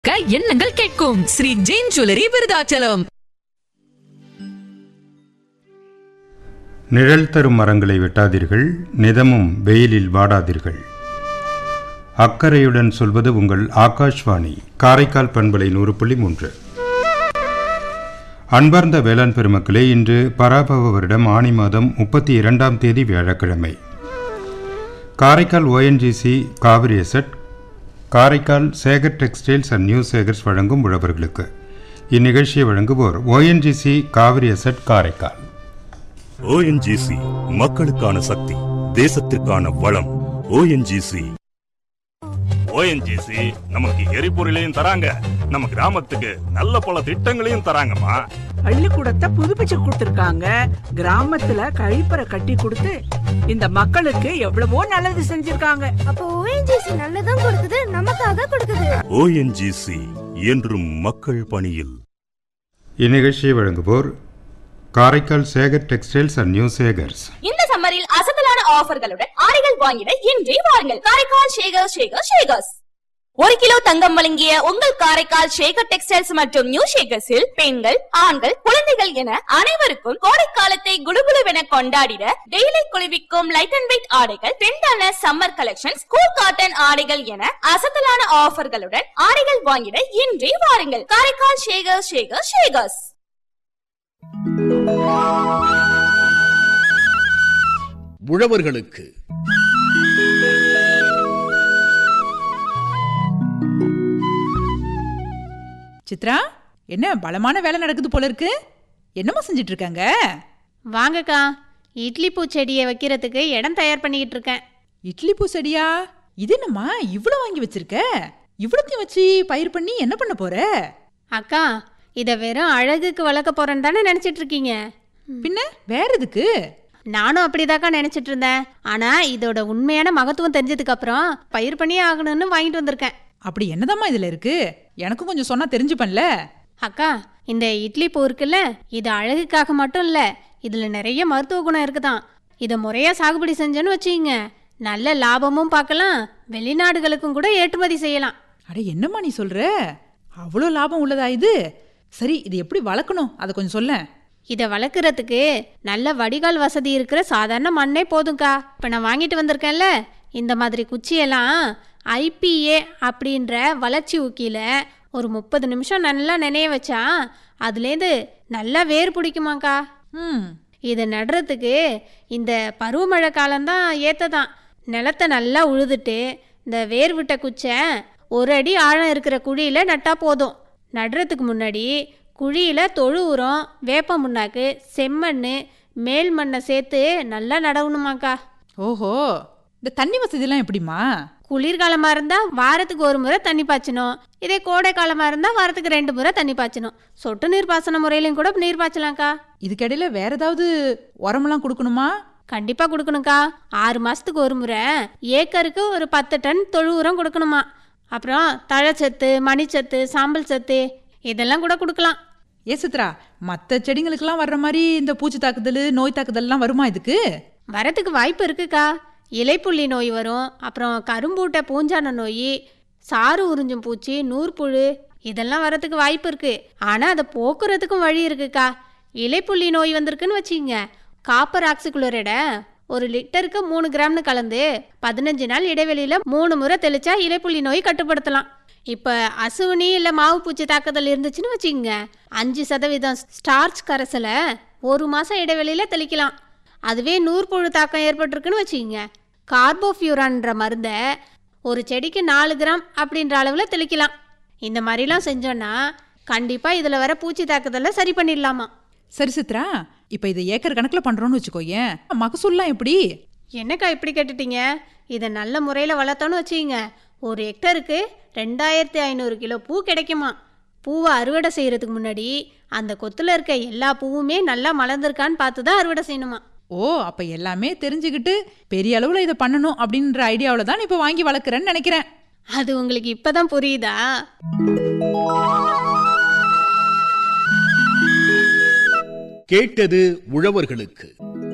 க எண்ணங்கள் கேட்கும் ஸ்ரீ ஜெயின் ஜுவல்லரி விருதாச்சலம் நிழல் தரும் மரங்களை வெட்டாதீர்கள் நிதமும் வெயிலில் வாடாதீர்கள் அக்கறையுடன் சொல்வது உங்கள் ஆகாஷ்வாணி காரைக்கால் பண்பலை நூறு புள்ளி மூன்று அன்பார்ந்த வேளாண் பெருமக்களே இன்று பராபவ வருடம் ஆணி மாதம் முப்பத்தி இரண்டாம் தேதி வியாழக்கிழமை Karaikal ONGC Cauvery asset Karaikal Sekar textiles and new Sekars வழங்கும் உழவர்களுக்கு இந்நிகழ்ச்சியை வழங்குவோர் ONGC Cauvery asset Karaikal ONGC மக்களுக்கான சக்தி தேசத்திற்கான வளம் ஓஎன்ஜிசி ஓஎன்ஜிசி நமக்கு எரிபொருளையும் தராங்க நம்ம கிராமத்துக்கு நல்ல பல திட்டங்களையும் தராங்கம்மா பள்ளிக்கூடத்தை புதுப்பிச்சு கொடுத்திருக்காங்க கிராமத்துல கழிப்பறை கட்டி கொடுத்து இந்த மக்களுக்கு எவ்வளவோ நல்லது செஞ்சிருக்காங்க அப்போ ஓஎன்ஜிசி நல்லதும் கொடுக்குது நமக்காக கொடுக்குது ஓஎன்ஜிசி என்றும் மக்கள் பணியில் இந்நிகழ்ச்சியை வழங்குவோர் Karaikal Sekar textiles and new Sekars இந்த சம்மரில் அசத்தலான ஆஃபர்களுடன் ஆடைகள் வாங்கிட இன்றே வாருங்கள் காரைக்கால் ஷேகர் ஷேகர் ஷேகர்ஸ் ஒரு கிலோ தங்கம் வழங்கிய உங்கள் காரைக்கால் ஷேகர் டெக்ஸ்டைல்ஸ் மற்றும் நியூ ஷேகர்ஸில் பெண்கள் ஆண்கள் குழந்தைகள் என அனைவருக்கும் கோடைக்காலத்தை குடுகுடுவென கொண்டாடிட டெய்லி குளிர்விக்கும் லைட் அண்ட் வெயிட் ஆடைகள் ட்ரெண்டான சம்மர் கலெக்ஷன்ஸ் கூல் காட்டன் ஆடைகள் என அசத்தலான ஆஃபர்களுடன் ஆடைகள் வாங்கிட இன்றே வாருங்கள் காரைக்கால் ஷேகர் ஷேகர் ஷேகர்ஸ் உழவர்களுக்கு சித்ரா என்ன பலமான வேலை நடக்குது போல இருக்கு என்னம்மா செஞ்சிட்டு இருக்காங்க வாங்கக்கா இட்லி பூச்செடியை வைக்கிறதுக்கு இடம் தயார் பண்ணிக்கிட்டு இருக்கேன் இட்லி பூ செடியா இது என்னம்மா இவ்வளோ வாங்கி வச்சிருக்க இவ்வளோத்தையும் வச்சு பயிர் பண்ணி என்ன பண்ண போற அக்கா இதை வெறும் அழகுக்கு வளர்க்க போறேன்னு தானே நினைச்சிட்டு இருக்கீங்க பின்ன வேற எதுக்கு நானும் அப்படிதாக்கா நினைச்சிட்டு இருந்தேன் ஆனா இதோட உண்மையான மகத்துவம் தெரிஞ்சதுக்கு அப்புறம் பயிர் பண்ணியே ஆகணும்னு வாங்கிட்டு வந்திருக்கேன் அப்படி என்னதாம்மா இதுல இருக்கு எனக்கும் கொஞ்சம் சொன்னா தெரிஞ்சுப்பேன்ல அக்கா இந்த இட்லி பூ இருக்குல்ல இது அழகுக்காக மட்டும் இல்ல இதுல நிறைய மருத்துவ குணம் இருக்குதான் இதை முறையா சாகுபடி செஞ்சேன்னு வச்சுக்கோங்க நல்ல லாபமும் பார்க்கலாம் வெளிநாடுகளுக்கும் கூட ஏற்றுமதி செய்யலாம் அட என்னம்மா நீ சொல்ற அவ்வளோ லாபம் உள்ளதா இது சரி இது எப்படி வளர்க்கணும் அதை கொஞ்சம் சொல்லேன் இதை வளர்க்குறதுக்கு நல்ல வடிகால் வசதி இருக்கிற சாதாரண மண்ணே போதும்க்கா இப்போ நான் வாங்கிட்டு வந்திருக்கேன்ல இந்த மாதிரி குச்சியெல்லாம் ஐபிஏ அப்படின்ற வளர்ச்சி ஊக்கியில ஒரு முப்பது நிமிஷம் நல்லா நினைய வச்சா அதுலேருந்து நல்லா வேர் பிடிக்குமாக்கா ம் இதை நடுறதுக்கு இந்த பருவமழை காலம்தான் ஏற்றதான் நிலத்தை நல்லா உழுதுட்டு இந்த வேர் விட்ட குச்சை ஒரு அடி ஆழம் இருக்கிற குழியில் நட்டா போதும் நடுறதுக்கு முன்னாடி குழியில் தொழு உரம் வேப்ப முன்னாக்கு செம்மண் மேல் மண்ணை சேர்த்து நல்லா நடவுணுமாக்கா ஓஹோ இந்த தண்ணி வசதிலாம் எப்படிம்மா குளிர்காலமாக இருந்தால் வாரத்துக்கு ஒரு முறை தண்ணி பாய்ச்சணும் இதே கோடை காலமாக இருந்தால் வாரத்துக்கு ரெண்டு முறை தண்ணி பாய்ச்சணும் சொட்டு நீர் பாசன முறையிலையும் கூட நீர் பாய்ச்சலாம்க்கா இதுக்கிடையில வேற ஏதாவது உரமெல்லாம் கொடுக்கணுமா கண்டிப்பா கொடுக்கணும்க்கா ஆறு மாசத்துக்கு ஒரு முறை ஏக்கருக்கு ஒரு பத்து டன் தொழு உரம் கொடுக்கணுமா அப்புறம் தழைச்சத்து மணிச்சத்து சாம்பல் சத்து இதெல்லாம் கூட கொடுக்கலாம் ஏ சித்ரா மற்ற செடிங்களுக்கெல்லாம் வர்ற மாதிரி இந்த பூச்சி தாக்குதல் நோய் தாக்குதல்லாம் வருமா இதுக்கு வரத்துக்கு வாய்ப்பு இருக்குக்கா இலைப்புள்ளி நோய் வரும் அப்புறம் கரும்பூட்டை பூஞ்சான நோய் சாறு உறிஞ்சும் பூச்சி நூற்புழு இதெல்லாம் வரத்துக்கு வாய்ப்பு இருக்கு ஆனா அதை போக்குறதுக்கும் வழி இருக்குக்கா இலைப்புள்ளி நோய் வந்திருக்குன்னு வச்சுக்கங்க காப்பர் ஆக்சிகுளோரைட ஒரு லிட்டருக்கு மூணு கிராம்னு கலந்து பதினஞ்சு நாள் இடைவெளியில மூணு முறை தெளிச்சா இலைப்புள்ளி நோய் கட்டுப்படுத்தலாம் இப்போ அசுவினி இல்லை மாவு பூச்சி தாக்குதல் இருந்துச்சுன்னு வச்சுக்கோங்க அஞ்சு சதவீதம் ஸ்டார்ச் கரைசலை ஒரு மாதம் இடைவெளியில் தெளிக்கலாம் அதுவே நூற்புழு தாக்கம் ஏற்பட்டிருக்குன்னு வச்சுக்கோங்க கார்போஃபியூரான்ற மருந்தை ஒரு செடிக்கு நாலு கிராம் அப்படின்ற அளவில் தெளிக்கலாம் இந்த மாதிரிலாம் செஞ்சோன்னா கண்டிப்பாக இதில் வர பூச்சி தாக்குதலை சரி பண்ணிடலாமா சரி சித்ரா இப்போ இதை ஏக்கர் கணக்கில் பண்ணுறோன்னு வச்சுக்கோயேன் மகசூல்லாம் எப்படி என்னக்கா இப்படி கேட்டுட்டீங்க இதை நல்ல முறையில் வளர்த்தோன்னு வச்சுக்கோங்க ஒரு ஹெக்டருக்கு ரெண்டாயிரத்தி ஐநூறு கிலோ பூ கிடைக்குமா பூவை அறுவடை செய்கிறதுக்கு முன்னாடி அந்த கொத்தில் இருக்க எல்லா பூவுமே நல்லா மலர்ந்திருக்கான்னு பார்த்து தான் அறுவடை செய்யணுமா ஓ அப்போ எல்லாமே தெரிஞ்சுக்கிட்டு பெரிய அளவில் இதை பண்ணணும் அப்படின்ற ஐடியாவில் தான் இப்போ வாங்கி வளர்க்குறேன்னு நினைக்கிறேன் அது உங்களுக்கு இப்பதான் புரியுதா கேட்டது உழவர்களுக்கு